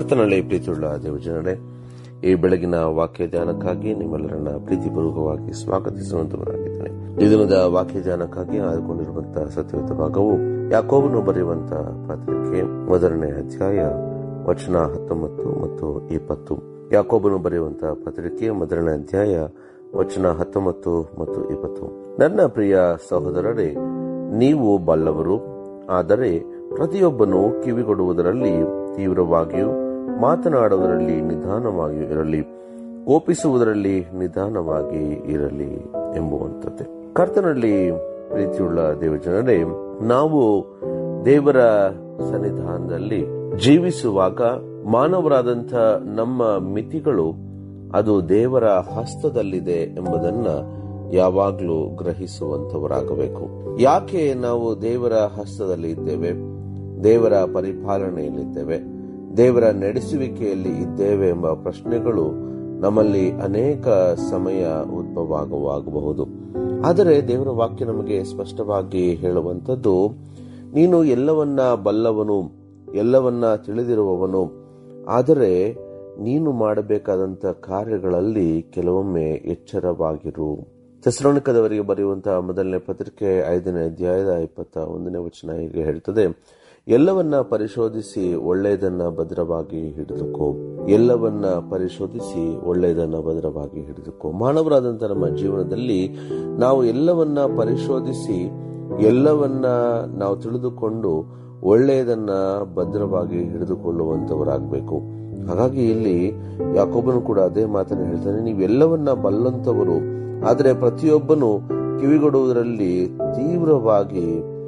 ಕರ್ತನಲ್ಲಿ ಪ್ರೀತಿಯುಳ್ಳ ದೇವಜನರೇ ಈ ಬೆಳಗಿನ ವಾಕ್ಯ ಧ್ಯಾನಕ್ಕಾಗಿ ನಿಮ್ಮೆಲ್ಲರನ್ನ ಪ್ರೀತಿಪೂರ್ವಕವಾಗಿ ಸ್ವಾಗತಿಸುವಂತವರಾಗಿದ್ದೇನೆ ಈ ದಿನದ ವಾಕ್ಯ ಧ್ಯಾನಕ್ಕಾಗಿ ಆಯ್ದುಕೊಂಡಿರುವಂತಹ ಸತ್ಯಯುತ ಭಾಗವು ಯಾಕೋಬನು ಬರೆಯುವಂತಹ ಪತ್ರಿಕೆ ಮೊದಲನೇ ಅಧ್ಯಾಯ ವಚನ ಹತ್ತೊಂಬತ್ತು ಮತ್ತು ಇಪ್ಪತ್ತು ಯಾಕೋಬನು ಬರೆಯುವಂತಹ ಪತ್ರಿಕೆ ಮೊದಲನೇ ಅಧ್ಯಾಯ ವಚನ ಹತ್ತೊಂಬತ್ತು ಮತ್ತು ಇಪ್ಪತ್ತು ನನ್ನ ಪ್ರಿಯ ಸಹೋದರರೇ ನೀವು ಬಲ್ಲವರು ಆದರೆ ಪ್ರತಿಯೊಬ್ಬನು ಕಿವಿಗೊಡುವುದರಲ್ಲಿ ತೀವ್ರವಾಗಿಯೂ ಮಾತನಾಡುವುದರಲ್ಲಿ ನಿಧಾನವಾಗಿಯೂ ಇರಲಿ ಕೋಪಿಸುವುದರಲ್ಲಿ ನಿಧಾನವಾಗಿ ಇರಲಿ ಎಂಬುವಂಥದ್ದೇ ಕರ್ತನಲ್ಲಿ ಪ್ರೀತಿಯುಳ್ಳ ದೇವಜನರೇ ನಾವು ದೇವರ ಸನ್ನಿಧಾನದಲ್ಲಿ ಜೀವಿಸುವಾಗ ಮಾನವರಾದಂಥ ನಮ್ಮ ಮಿತಿಗಳು ಅದು ದೇವರ ಹಸ್ತದಲ್ಲಿದೆ ಎಂಬುದನ್ನ ಯಾವಾಗಲೂ ಗ್ರಹಿಸುವಂತವರಾಗಬೇಕು ಯಾಕೆ ನಾವು ದೇವರ ಹಸ್ತದಲ್ಲಿ ಇದ್ದೇವೆ ದೇವರ ಪರಿಪಾಲನೆಯಲ್ಲಿದ್ದೇವೆ ದೇವರ ನಡೆಸುವಿಕೆಯಲ್ಲಿ ಇದ್ದೇವೆ ಎಂಬ ಪ್ರಶ್ನೆಗಳು ನಮ್ಮಲ್ಲಿ ಅನೇಕ ಸಮಯ ಉದ್ಭವವಾಗಬಹುದು ಆದರೆ ದೇವರ ವಾಕ್ಯ ನಮಗೆ ಸ್ಪಷ್ಟವಾಗಿ ಹೇಳುವಂಥದ್ದು ನೀನು ಎಲ್ಲವನ್ನ ಬಲ್ಲವನು ಎಲ್ಲವನ್ನ ತಿಳಿದಿರುವವನು ಆದರೆ ನೀನು ಮಾಡಬೇಕಾದಂತ ಕಾರ್ಯಗಳಲ್ಲಿ ಕೆಲವೊಮ್ಮೆ ಎಚ್ಚರವಾಗಿರು ತೆಸರೋಣಿಕದವರಿಗೆ ಬರೆಯುವಂತಹ ಮೊದಲನೇ ಪತ್ರಿಕೆ ಐದನೇ ಅಧ್ಯಾಯದ ಇಪ್ಪತ್ತ ಒಂದನೇ ವಚನ ಹೀಗೆ ಹೇಳ್ತದೆ ಎಲ್ಲವನ್ನ ಪರಿಶೋಧಿಸಿ ಒಳ್ಳೆಯದನ್ನ ಭದ್ರವಾಗಿ ಹಿಡಿದುಕೋ ಎಲ್ಲವನ್ನ ಪರಿಶೋಧಿಸಿ ಒಳ್ಳೆಯದನ್ನ ಭದ್ರವಾಗಿ ಹಿಡಿದುಕೋ ಮಾನವರಾದಂತಹ ನಮ್ಮ ಜೀವನದಲ್ಲಿ ನಾವು ಎಲ್ಲವನ್ನ ಪರಿಶೋಧಿಸಿ ಎಲ್ಲವನ್ನ ನಾವು ತಿಳಿದುಕೊಂಡು ಒಳ್ಳೆಯದನ್ನ ಭದ್ರವಾಗಿ ಹಿಡಿದುಕೊಳ್ಳುವಂತವರಾಗಬೇಕು ಹಾಗಾಗಿ ಇಲ್ಲಿ ಯಾಕೊಬ್ಬನು ಕೂಡ ಅದೇ ಮಾತನ್ನು ಹೇಳ್ತಾನೆ ನೀವೆಲ್ಲವನ್ನ ಬಲ್ಲಂತವರು ಆದರೆ ಪ್ರತಿಯೊಬ್ಬನು ಕಿವಿಗೊಡುವುದರಲ್ಲಿ ತೀವ್ರವಾಗಿ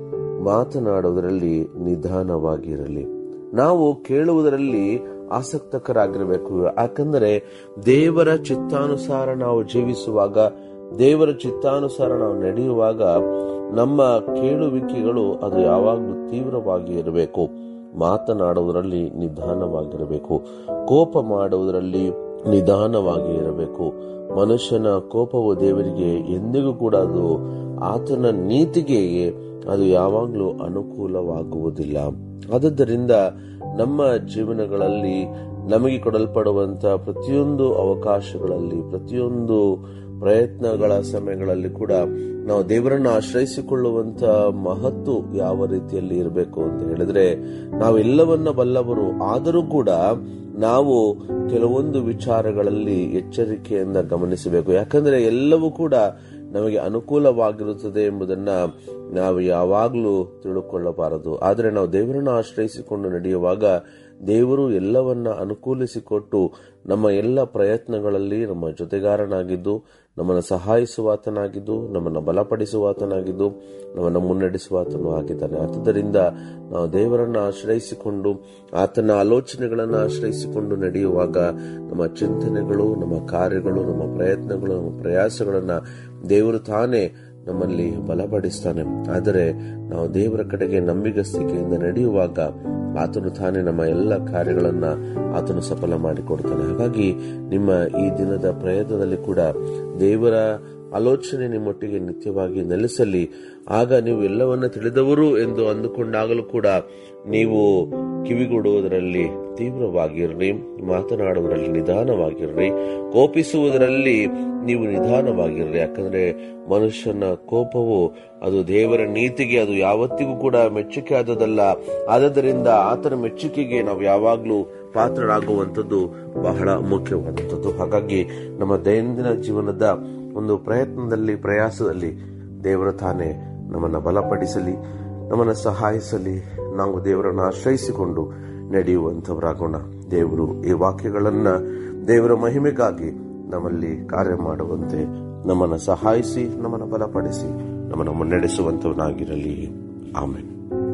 ಮಾತನಾಡುವುದರಲ್ಲಿ ನಿಧಾನವಾಗಿರಲಿ ನಾವು ಕೇಳುವುದರಲ್ಲಿ ಆಸಕ್ತಕರಾಗಿರಬೇಕು ಯಾಕಂದರೆ ದೇವರ ಚಿತ್ತಾನುಸಾರ ನಾವು ಜೀವಿಸುವಾಗ ದೇವರ ಚಿತ್ತಾನುಸಾರ ನಾವು ನಡೆಯುವಾಗ ನಮ್ಮ ಕೇಳುವಿಕೆಗಳು ಅದು ಯಾವಾಗಲೂ ತೀವ್ರವಾಗಿ ಇರಬೇಕು ಮಾತನಾಡುವುದರಲ್ಲಿ ನಿಧಾನವಾಗಿರಬೇಕು ಕೋಪ ಮಾಡುವುದರಲ್ಲಿ ನಿಧಾನವಾಗಿ ಇರಬೇಕು ಮನುಷ್ಯನ ಕೋಪವು ದೇವರಿಗೆ ಎಂದಿಗೂ ಕೂಡ ಅದು ಆತನ ನೀತಿಗೆ ಅದು ಯಾವಾಗಲೂ ಅನುಕೂಲವಾಗುವುದಿಲ್ಲ ಆದದ್ದರಿಂದ ನಮ್ಮ ಜೀವನಗಳಲ್ಲಿ ನಮಗೆ ಕೊಡಲ್ಪಡುವಂತಹ ಪ್ರತಿಯೊಂದು ಅವಕಾಶಗಳಲ್ಲಿ ಪ್ರತಿಯೊಂದು ಪ್ರಯತ್ನಗಳ ಸಮಯಗಳಲ್ಲಿ ಕೂಡ ನಾವು ದೇವರನ್ನು ಆಶ್ರಯಿಸಿಕೊಳ್ಳುವಂತ ಮಹತ್ತು ಯಾವ ರೀತಿಯಲ್ಲಿ ಇರಬೇಕು ಅಂತ ಹೇಳಿದ್ರೆ ನಾವೆಲ್ಲವನ್ನ ಬಲ್ಲವರು ಆದರೂ ಕೂಡ ನಾವು ಕೆಲವೊಂದು ವಿಚಾರಗಳಲ್ಲಿ ಎಚ್ಚರಿಕೆಯಿಂದ ಗಮನಿಸಬೇಕು ಯಾಕಂದ್ರೆ ಎಲ್ಲವೂ ಕೂಡ ನಮಗೆ ಅನುಕೂಲವಾಗಿರುತ್ತದೆ ಎಂಬುದನ್ನ ನಾವು ಯಾವಾಗಲೂ ತಿಳುಕೊಳ್ಳಬಾರದು ಆದರೆ ನಾವು ದೇವರನ್ನು ಆಶ್ರಯಿಸಿಕೊಂಡು ನಡೆಯುವಾಗ ದೇವರು ಎಲ್ಲವನ್ನ ಅನುಕೂಲಿಸಿಕೊಟ್ಟು ನಮ್ಮ ಎಲ್ಲ ಪ್ರಯತ್ನಗಳಲ್ಲಿ ನಮ್ಮ ಜೊತೆಗಾರನಾಗಿದ್ದು ನಮ್ಮನ್ನು ಸಹಾಯಿಸುವಾತನಾಗಿದ್ದು ನಮ್ಮನ್ನು ಬಲಪಡಿಸುವಾತನಾಗಿದ್ದು ನಮ್ಮನ್ನು ಮುನ್ನಡೆಸುವಾತನು ಆಗಿದ್ದಾನೆ ಆದ್ದರಿಂದ ನಾವು ದೇವರನ್ನು ಆಶ್ರಯಿಸಿಕೊಂಡು ಆತನ ಆಲೋಚನೆಗಳನ್ನು ಆಶ್ರಯಿಸಿಕೊಂಡು ನಡೆಯುವಾಗ ನಮ್ಮ ಚಿಂತನೆಗಳು ನಮ್ಮ ಕಾರ್ಯಗಳು ನಮ್ಮ ಪ್ರಯತ್ನಗಳು ನಮ್ಮ ಪ್ರಯಾಸಗಳನ್ನ ದೇವರು ತಾನೇ ನಮ್ಮಲ್ಲಿ ಬಲಪಡಿಸ್ತಾನೆ ಆದರೆ ನಾವು ದೇವರ ಕಡೆಗೆ ನಂಬಿಗಸ್ತಿಕೆಯಿಂದ ನಡೆಯುವಾಗ ಆತನು ತಾನೇ ನಮ್ಮ ಎಲ್ಲ ಕಾರ್ಯಗಳನ್ನ ಆತನು ಸಫಲ ಮಾಡಿಕೊಡ್ತಾನೆ ಹಾಗಾಗಿ ನಿಮ್ಮ ಈ ದಿನದ ಪ್ರಯತ್ನದಲ್ಲಿ ಕೂಡ ದೇವರ ಆಲೋಚನೆ ನಿಮ್ಮೊಟ್ಟಿಗೆ ನಿತ್ಯವಾಗಿ ನೆಲೆಸಲಿ ಆಗ ನೀವು ಎಲ್ಲವನ್ನ ತಿಳಿದವರು ಎಂದು ಅಂದುಕೊಂಡಾಗಲೂ ಕೂಡ ನೀವು ಕಿವಿಗೊಡುವುದರಲ್ಲಿ ತೀವ್ರವಾಗಿರ್ರಿ ಮಾತನಾಡುವುದರಲ್ಲಿ ನಿಧಾನವಾಗಿರ್ರಿ ಕೋಪಿಸುವುದರಲ್ಲಿ ನೀವು ನಿಧಾನವಾಗಿರ್ರಿ ಯಾಕಂದ್ರೆ ಮನುಷ್ಯನ ಕೋಪವು ಅದು ದೇವರ ನೀತಿಗೆ ಅದು ಯಾವತ್ತಿಗೂ ಕೂಡ ಮೆಚ್ಚುಗೆ ಆದದಲ್ಲ ಆದ್ದರಿಂದ ಆತನ ಮೆಚ್ಚುಗೆಗೆ ನಾವು ಯಾವಾಗಲೂ ಪಾತ್ರರಾಗುವಂಥದ್ದು ಬಹಳ ಮುಖ್ಯವಾದಂಥದ್ದು ಹಾಗಾಗಿ ನಮ್ಮ ದೈನಂದಿನ ಜೀವನದ ಒಂದು ಪ್ರಯತ್ನದಲ್ಲಿ ಪ್ರಯಾಸದಲ್ಲಿ ದೇವರ ತಾನೇ ನಮ್ಮನ್ನು ಬಲಪಡಿಸಲಿ ನಮ್ಮನ್ನು ಸಹಾಯಿಸಲಿ ನಾವು ದೇವರನ್ನು ಆಶ್ರಯಿಸಿಕೊಂಡು ನಡೆಯುವಂಥವರಾಗೋಣ ದೇವರು ಈ ವಾಕ್ಯಗಳನ್ನ ದೇವರ ಮಹಿಮೆಗಾಗಿ ನಮ್ಮಲ್ಲಿ ಕಾರ್ಯ ಮಾಡುವಂತೆ ನಮ್ಮನ್ನು ಸಹಾಯಿಸಿ ನಮ್ಮನ್ನು ಬಲಪಡಿಸಿ ನಮ್ಮನ್ನು ಮುನ್ನಡೆಸುವಂತವನಾಗಿರಲಿ ಆಮೇಲೆ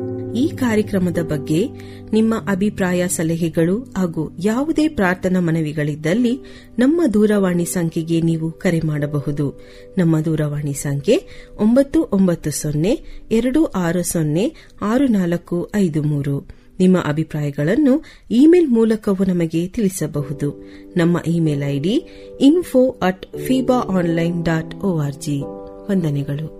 ಈ ಕಾರ್ಯಕ್ರಮದ ಬಗ್ಗೆ ನಿಮ್ಮ ಅಭಿಪ್ರಾಯ ಸಲಹೆಗಳು ಹಾಗೂ ಯಾವುದೇ ಪ್ರಾರ್ಥನಾ ಮನವಿಗಳಿದ್ದಲ್ಲಿ ನಮ್ಮ ದೂರವಾಣಿ ಸಂಖ್ಯೆಗೆ ನೀವು ಕರೆ ಮಾಡಬಹುದು ನಮ್ಮ ದೂರವಾಣಿ ಸಂಖ್ಯೆ ಒಂಬತ್ತು ಒಂಬತ್ತು ಸೊನ್ನೆ ಎರಡು ಆರು ಸೊನ್ನೆ ಆರು ನಾಲ್ಕು ಐದು ಮೂರು ನಿಮ್ಮ ಅಭಿಪ್ರಾಯಗಳನ್ನು ಇಮೇಲ್ ಮೂಲಕವೂ ನಮಗೆ ತಿಳಿಸಬಹುದು ನಮ್ಮ email ID info at fiba online dot ORG ವಂದನೆಗಳು